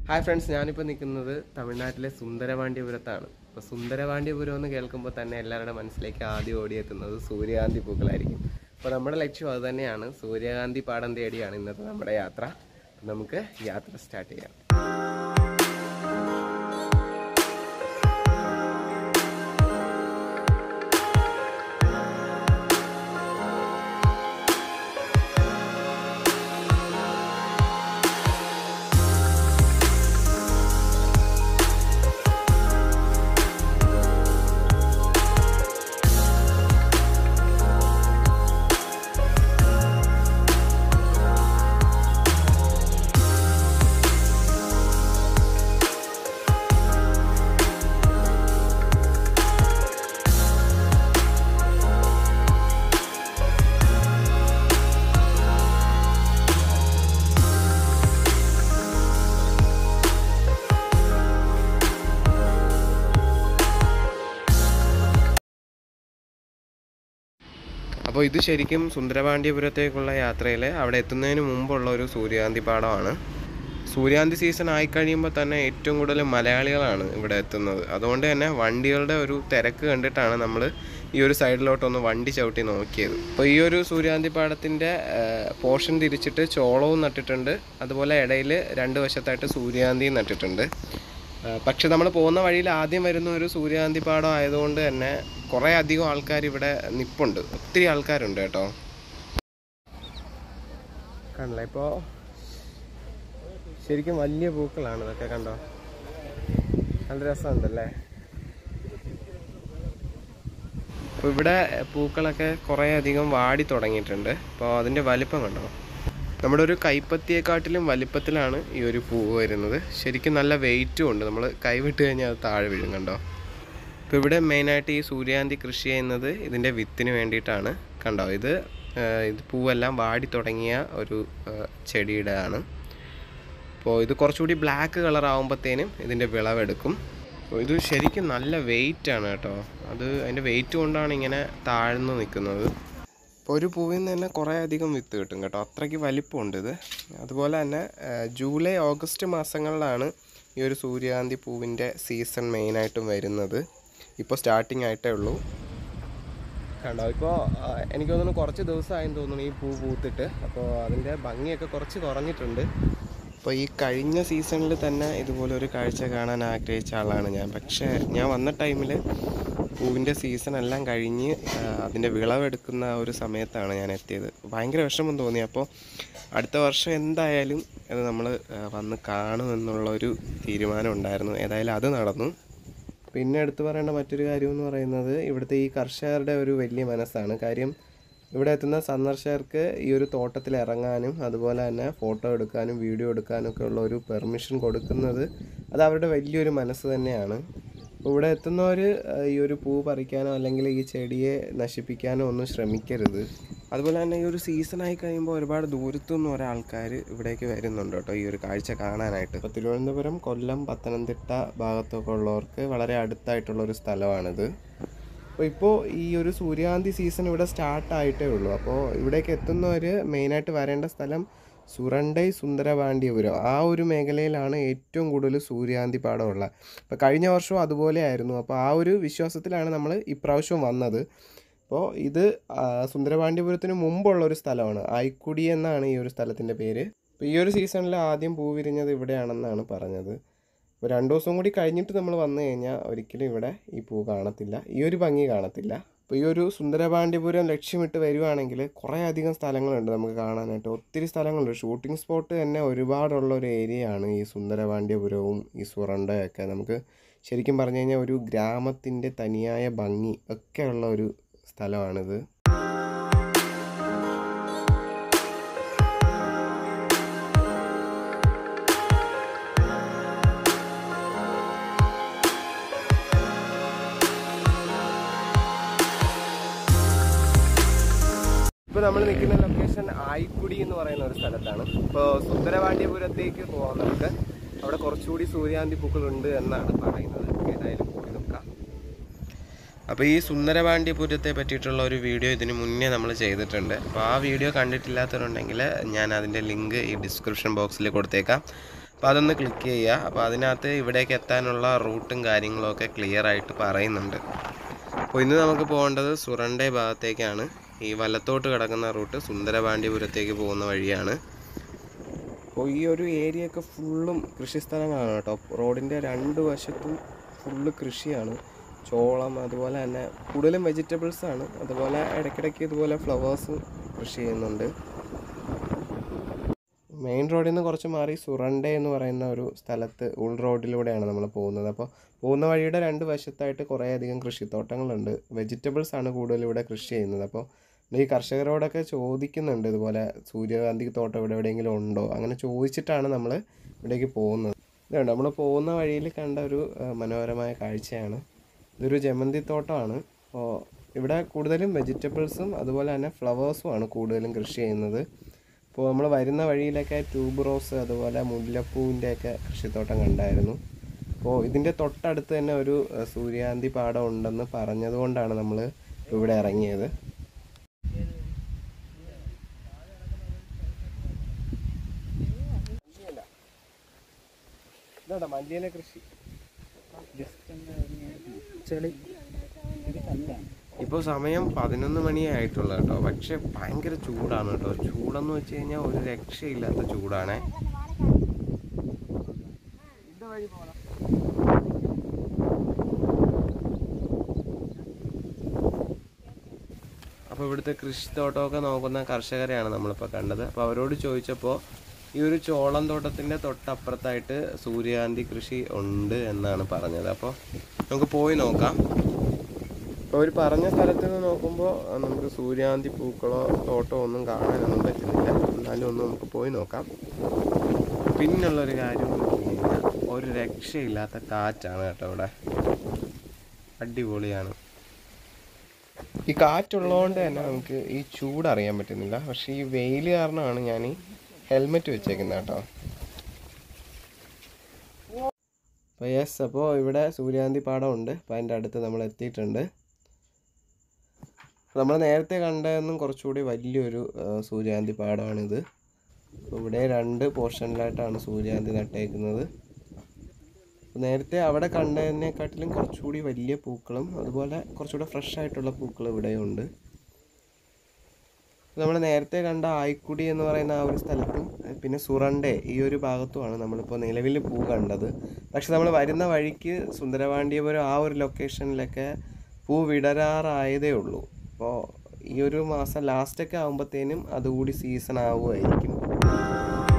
hi friends ഞാനിപ്പോൾ നിൽക്കുന്നത് തമിഴ്നാട്ടിലെ സുന്ദരപാണ്ഡ്യപുരത്താണ് അപ്പോൾ സുന്ദരപാണ്ഡ്യപുരം എന്ന് കേൾക്കുമ്പോൾ തന്നെ എല്ലാവരുടെ മനസ്സിലേക്ക് ആദ്യം ഓടിയെത്തുന്നത് സൂര്യകാന്തി പൂക്കളായിരിക്കും അപ്പോൾ നമ്മുടെ ലക്ഷ്യം അത് തന്നെയാണ് സൂര്യകാന്തി പാടം തേടിയാണ് ഇന്നത്തെ നമ്മുടെ യാത്ര അപ്പോൾ നമുക്ക് യാത്ര സ്റ്റാർട്ട് ചെയ്യാം അപ്പോൾ ഇത് ശരിക്കും സുന്ദരപാണ്ഡ്യപുരത്തേക്കുള്ള യാത്രയിൽ അവിടെ എത്തുന്നതിന് മുമ്പുള്ള ഒരു സൂര്യകാന്തി പാടമാണ് സൂര്യകാന്തി സീസൺ ആയിക്കഴിയുമ്പോൾ തന്നെ ഏറ്റവും കൂടുതൽ മലയാളികളാണ് ഇവിടെ എത്തുന്നത് അതുകൊണ്ട് തന്നെ വണ്ടികളുടെ ഒരു തിരക്ക് കണ്ടിട്ടാണ് നമ്മൾ ഈ ഒരു സൈഡിലോട്ടൊന്ന് വണ്ടി ചവിട്ടി നോക്കിയത് അപ്പോൾ ഈ ഒരു സൂര്യകാന്തി പാടത്തിൻ്റെ പോർഷൻ തിരിച്ചിട്ട് ചോളവും നട്ടിട്ടുണ്ട് അതുപോലെ ഇടയിൽ രണ്ട് വശത്തായിട്ട് സൂര്യകാന്തിയും നട്ടിട്ടുണ്ട് ആ, പക്ഷെ നമ്മൾ പോകുന്ന വഴിയിൽ ആദ്യം വരുന്ന ഒരു സൂര്യകാന്തി പാടം ആയതുകൊണ്ട് തന്നെ കുറേ അധികം ആൾക്കാർ ഇവിടെ നിപ്പുണ്ട് ഒത്തിരി ആൾക്കാരുണ്ട് കേട്ടോ കണ്ടില്ല ഇപ്പോൾ ശരിക്കും വലിയ പൂക്കളാണ് ഇതൊക്കെ കണ്ടോ നല്ല രസമുണ്ടല്ലേ അപ്പോൾ ഇവിടെ പൂക്കളൊക്കെ കുറേ അധികം വാടി തുടങ്ങിയിട്ടുണ്ട് അപ്പോൾ അതിൻ്റെ വലിപ്പം കണ്ടോ നമ്മുടെ ഒരു കൈപ്പത്തിയെക്കാട്ടിലും വലിപ്പത്തിലാണ് ഈ ഒരു പൂവ് വരുന്നത് ശരിക്കും നല്ല വെയിറ്റും ഉണ്ട് നമ്മൾ കൈവിട്ട് കഴിഞ്ഞാൽ അത് താഴെ വീഴും കണ്ടോ ഇപ്പോൾ ഇവിടെ മെയിനായിട്ട് ഈ സൂര്യകാന്തി കൃഷി ചെയ്യുന്നത് ഇതിൻ്റെ വിത്തിന് വേണ്ടിയിട്ടാണ് കണ്ടോ ഇത് ആ, ഇത് പൂവെല്ലാം വാടി തുടങ്ങിയ ഒരു ആ, ചെടിയുടെ ആണ് അപ്പോൾ ഇത് കുറച്ചുകൂടി ബ്ലാക്ക് കളർ ആകുമ്പോഴത്തേനും ഇതിൻ്റെ വിളവെടുക്കും അപ്പോൾ ഇത് ശരിക്കും നല്ല വെയിറ്റ് ആണ് കേട്ടോ അത് അതിൻ്റെ വെയിറ്റ് കൊണ്ടാണ് ഇങ്ങനെ താഴ്ന്നു നിൽക്കുന്നത് അപ്പോൾ ഒരു പൂവിൽ നിന്ന് തന്നെ കുറേ അധികം വിത്ത് കിട്ടും കേട്ടോ അത്രയ്ക്ക് വലിപ്പമുണ്ട് ഇത് അതുപോലെ തന്നെ ആ, ജൂലൈ ഓഗസ്റ്റ് മാസങ്ങളിലാണ് ഈ ഒരു സൂര്യകാന്തി പൂവിൻ്റെ സീസൺ മെയിനായിട്ടും വരുന്നത് ഇപ്പോൾ സ്റ്റാർട്ടിങ് ആയിട്ടേ ഉള്ളൂ കണ്ടോ ഇപ്പോൾ എനിക്ക് തോന്നുന്നു കുറച്ച് ദിവസമായെന്ന് തോന്നുന്നു ഈ പൂ പൂത്തിട്ട് അപ്പോൾ അതിൻ്റെ ഭംഗിയൊക്കെ കുറച്ച് കുറഞ്ഞിട്ടുണ്ട് അപ്പോൾ ഈ കഴിഞ്ഞ സീസണിൽ തന്നെ ഇതുപോലെ ഒരു കാഴ്ച കാണാൻ ആഗ്രഹിച്ച ആളാണ് ഞാൻ പക്ഷേ ഞാൻ വന്ന ടൈമിൽ പൂവിൻ്റെ സീസൺ എല്ലാം കഴിഞ്ഞ് ആ, അതിൻ്റെ വിളവെടുക്കുന്ന ആ ഒരു സമയത്താണ് ഞാൻ എത്തിയത് ഭയങ്കര വിഷമം തോന്നി അപ്പോൾ അടുത്ത വർഷം എന്തായാലും അത് നമ്മൾ വന്ന് കാണുമെന്നുള്ളൊരു തീരുമാനം ഉണ്ടായിരുന്നു ഏതായാലും അത് നടന്നു പിന്നെ എടുത്തു പറയേണ്ട മറ്റൊരു കാര്യം എന്ന് പറയുന്നത് ഇവിടുത്തെ ഈ കർഷകരുടെ ഒരു വലിയ മനസ്സാണ് കാര്യം ഇവിടെ എത്തുന്ന സന്ദർശകർക്ക് ഈ ഒരു തോട്ടത്തിൽ ഇറങ്ങാനും അതുപോലെ തന്നെ ഫോട്ടോ എടുക്കാനും വീഡിയോ എടുക്കാനും ഒക്കെ ഉള്ള ഒരു പെർമിഷൻ കൊടുക്കുന്നത് അത് അവരുടെ വലിയൊരു മനസ്സ് തന്നെയാണ് അപ്പോൾ ഇവിടെ എത്തുന്നവർ ഈ ഒരു പൂ പറിക്കാനോ അല്ലെങ്കിൽ ഈ ചെടിയെ നശിപ്പിക്കാനോ ഒന്നും ശ്രമിക്കരുത് അതുപോലെ തന്നെ ഈ ഒരു സീസൺ ആയി കഴിയുമ്പോൾ ഒരുപാട് ദൂരത്തു നിന്ന് ഓരോ ആൾക്കാർ ഇവിടേക്ക് വരുന്നുണ്ട് കേട്ടോ ഈ ഒരു കാഴ്ച കാണാനായിട്ട് ഇപ്പോൾ തിരുവനന്തപുരം കൊല്ലം പത്തനംതിട്ട ഭാഗത്തൊക്കെ ഉള്ളവർക്ക് വളരെ അടുത്തായിട്ടുള്ള ഒരു സ്ഥലമാണിത് അപ്പോൾ ഇപ്പോൾ ഈ ഒരു സൂര്യകാന്തി സീസൺ ഇവിടെ സ്റ്റാർട്ട് ആയിട്ടേ ഉള്ളൂ അപ്പോൾ ഇവിടേക്ക് എത്തുന്നവർ മെയിനായിട്ട് വരേണ്ട സ്ഥലം സുരണ്ടൈ സുന്ദരപാണ്ഡ്യപുരം ആ ഒരു മേഖലയിലാണ് ഏറ്റവും കൂടുതൽ സൂര്യകാന്തി പാടമുള്ളത് അപ്പോൾ കഴിഞ്ഞ വർഷവും അതുപോലെ ആയിരുന്നു അപ്പോൾ ആ ഒരു വിശ്വാസത്തിലാണ് നമ്മൾ ഇപ്രാവശ്യം വന്നത് അപ്പോൾ ഇത് ആ, സുന്ദരപാണ്ഡ്യപുരത്തിന് മുമ്പുള്ള ഒരു സ്ഥലമാണ് ആയിക്കുടി എന്നാണ് ഈ ഒരു സ്ഥലത്തിൻ്റെ പേര് അപ്പോൾ ഈ ഒരു സീസണിൽ ആദ്യം പൂ വിരിഞ്ഞത് ഇവിടെയാണെന്നാണ് പറഞ്ഞത് അപ്പോൾ രണ്ട് ദിവസം കൂടി കഴിഞ്ഞിട്ട് നമ്മൾ വന്നു കഴിഞ്ഞാൽ ഒരിക്കലും ഇവിടെ ഈ പൂ കാണത്തില്ല ഈ ഒരു ഭംഗി കാണത്തില്ല അപ്പോൾ ഈ ഒരു സുന്ദരപാണ്ഡ്യപുരം ലക്ഷ്യമിട്ട് വരുവാണെങ്കിൽ കുറേ അധികം സ്ഥലങ്ങളുണ്ട് നമുക്ക് കാണാനായിട്ട് ഒത്തിരി സ്ഥലങ്ങളുണ്ട് ഷൂട്ടിംഗ് സ്പോട്ട് തന്നെ ഒരുപാടുള്ള ഒരു ഏരിയ ആണ് ഈ സുന്ദരപാണ്ഡ്യപുരവും ഈ സുറണ്ടയൊക്കെ നമുക്ക് ശരിക്കും പറഞ്ഞു കഴിഞ്ഞാൽ ഒരു ഗ്രാമത്തിൻ്റെ തനിയായ ഭംഗി ഒക്കെ ഉള്ള ഒരു സ്ഥലമാണിത് ഇപ്പോൾ നമ്മൾ നിൽക്കുന്ന ലൊക്കേഷൻ ആയിക്കുടി എന്ന് പറയുന്ന ഒരു സ്ഥലത്താണ് ഇപ്പോൾ സുന്ദരപാണ്ഡ്യപുരത്തേക്ക് പോകാം നമുക്ക് അവിടെ കുറച്ചുകൂടി സൂര്യാന്തി പൂക്കളുണ്ട് എന്നാണ് പറയുന്നത് ഏതായാലും പോയി നോക്കാം അപ്പോൾ ഈ സുന്ദരപാണ്ഡ്യപുരത്തെ പറ്റിയിട്ടുള്ള ഒരു വീഡിയോ ഇതിന് മുന്നേ നമ്മൾ ചെയ്തിട്ടുണ്ട് അപ്പോൾ ആ വീഡിയോ കണ്ടിട്ടില്ലാത്തവരുണ്ടെങ്കിൽ ഞാൻ അതിൻ്റെ ലിങ്ക് ഈ ഡിസ്ക്രിപ്ഷൻ ബോക്സിൽ കൊടുത്തേക്കാം അപ്പോൾ അതൊന്ന് ക്ലിക്ക് ചെയ്യുക അപ്പോൾ അതിനകത്ത് ഇവിടേക്ക് എത്താനുള്ള റൂട്ടും കാര്യങ്ങളും ഒക്കെ ക്ലിയർ ആയിട്ട് പറയുന്നുണ്ട് അപ്പോൾ ഇന്ന് നമുക്ക് പോകേണ്ടത് സുറണ്ടേ ഭാഗത്തേക്കാണ് ഈ വലത്തോട്ട് കിടക്കുന്ന റൂട്ട് സുന്ദരപാണ്ഡ്യപുരത്തേക്ക് പോകുന്ന വഴിയാണ് അപ്പോൾ ഈ ഒരു ഏരിയ ഒക്കെ ഫുള്ളും കൃഷിസ്ഥലങ്ങളാണ് കേട്ടോ റോഡിൻ്റെ രണ്ട് വശത്തും ഫുള്ള് കൃഷിയാണ് ചോളം അതുപോലെ തന്നെ കൂടുതലും വെജിറ്റബിൾസ് ആണ് അതുപോലെ ഇടയ്ക്കിടയ്ക്ക് ഇതുപോലെ ഫ്ലവേഴ്സും കൃഷി ചെയ്യുന്നുണ്ട് മെയിൻ റോഡിൽ നിന്ന് കുറച്ച് മാറി സുറണ്ടേ എന്ന് പറയുന്ന ഒരു സ്ഥലത്ത് ഉൾ റോഡിലൂടെയാണ് നമ്മൾ പോകുന്നത് അപ്പോൾ പോകുന്ന വഴിയുടെ രണ്ട് വശത്തായിട്ട് കുറേയധികം കൃഷിത്തോട്ടങ്ങളുണ്ട് വെജിറ്റബിൾസ് ആണ് കൂടുതൽ ഇവിടെ കൃഷി ചെയ്യുന്നത് അപ്പോൾ ഈ കർഷകരോടൊക്കെ ചോദിക്കുന്നുണ്ട് ഇതുപോലെ സൂര്യകാന്തി തോട്ടം ഇവിടെ എവിടെയെങ്കിലും ഉണ്ടോ അങ്ങനെ ചോദിച്ചിട്ടാണ് നമ്മൾ ഇവിടേക്ക് പോകുന്നത് ഇതുണ്ട് നമ്മൾ പോകുന്ന വഴിയിൽ കണ്ട ഒരു ആ, മനോഹരമായ കാഴ്ചയാണ് ഇതൊരു ജമന്തി തോട്ടമാണ് അപ്പോൾ ഇവിടെ കൂടുതലും വെജിറ്റബിൾസും അതുപോലെ തന്നെ ഫ്ലവേഴ്സും ആണ് കൂടുതലും കൃഷി ചെയ്യുന്നത് അപ്പോൾ നമ്മൾ വരുന്ന വഴിയിലൊക്കെ ട്യൂബ് റോസ് അതുപോലെ മുല്ലപ്പൂവിൻ്റെ ഒക്കെ കൃഷിത്തോട്ടം കണ്ടായിരുന്നു അപ്പോൾ ഇതിൻ്റെ തൊട്ടടുത്ത് തന്നെ ഒരു ആ, സൂര്യകാന്തി പാടം ഉണ്ടെന്ന് പറഞ്ഞതുകൊണ്ടാണ് നമ്മൾ ഇവിടെ ഇറങ്ങിയത് ഇതാ മല്ലിയില കൃഷി ചെളി ഇപ്പോൾ സമയം പതിനൊന്ന് മണിയേ ആയിട്ടുള്ളൂ കേട്ടോ പക്ഷെ ഭയങ്കര ചൂടാണ് കേട്ടോ ചൂടെന്ന് വെച്ച് കഴിഞ്ഞാൽ ഒരു രക്ഷയില്ലാത്ത ചൂടാണേ അപ്പോൾ ഇവിടുത്തെ കൃഷിത്തോട്ടമൊക്കെ നോക്കുന്ന കർഷകരെയാണ് നമ്മളിപ്പോൾ കണ്ടത് അപ്പോൾ അവരോട് ചോദിച്ചപ്പോൾ ഈ ഒരു ചോളം തോട്ടത്തിൻ്റെ തൊട്ടപ്പുറത്തായിട്ട് സൂര്യകാന്തി കൃഷി ഉണ്ട് എന്നാണ് പറഞ്ഞത് അപ്പോൾ നമുക്ക് പോയി നോക്കാം അപ്പോൾ അവർ പറഞ്ഞ സ്ഥലത്ത് നിന്ന് നോക്കുമ്പോൾ ആ, നമുക്ക് സൂര്യകാന്തി പൂക്കളോ തോട്ടമോ ഒന്നും കാണാനൊന്നും പറ്റുന്നില്ല എന്നാലും ഒന്ന് നമുക്ക് പോയി നോക്കാം പിന്നുള്ളൊരു കാര്യം എന്ന് വെച്ച് കഴിഞ്ഞാൽ ഒരു രക്ഷയില്ലാത്ത കാറ്റാണ് കേട്ടോ ഇവിടെ അടിപൊളിയാണ് ഈ കാറ്റുള്ളതുകൊണ്ട് തന്നെ നമുക്ക് ഈ ചൂട് അറിയാൻ പറ്റുന്നില്ല പക്ഷേ ഈ വെയിൽ കാരണമാണ് ഞാൻ ഈ ഹെൽമെറ്റ് വെച്ചേക്കുന്നത് കേട്ടോ അപ്പോൾ യെസ് അപ്പോൾ ഇവിടെ സൂര്യകാന്തി പാടം ഉണ്ട് അപ്പോൾ അതിൻ്റെ അടുത്ത് നമ്മൾ എത്തിയിട്ടുണ്ട് നമ്മൾ നേരത്തെ കണ്ടതെന്നും കുറച്ചുകൂടി വലിയൊരു ആ, സൂര്യകാന്തി പാടമാണിത് അപ്പോൾ ഇവിടെ രണ്ട് പോർഷനിലായിട്ടാണ് സൂര്യകാന്തി നട്ടേക്കുന്നത് അപ്പോൾ നേരത്തെ അവിടെ കണ്ടതിനെക്കാട്ടിലും കുറച്ചുകൂടി വലിയ പൂക്കളും അതുപോലെ കുറച്ചുകൂടെ ഫ്രഷ് ആയിട്ടുള്ള പൂക്കൾ ഇവിടെയുണ്ട് നമ്മൾ നേരത്തെ കണ്ട ആയിക്കുടി എന്ന് പറയുന്ന ആ ഒരു സ്ഥലത്തും ഏഹ് പിന്നെ സുറണ്ടേ ഈ ഒരു ഭാഗത്തുമാണ് നമ്മളിപ്പോൾ നിലവിൽ പൂ കണ്ടത് പക്ഷെ നമ്മൾ വരുന്ന വഴിക്ക് സുന്ദരപാണ്ഡ്യപുരം ആ ഒരു ലൊക്കേഷനിലൊക്കെ പൂ വിടരാറായതേ ഉള്ളൂ അപ്പോൾ ഈ ഒരു മാസം ലാസ്റ്റൊക്കെ ആകുമ്പോഴത്തേനും അതുകൂടി സീസൺ ആവുമായിരിക്കും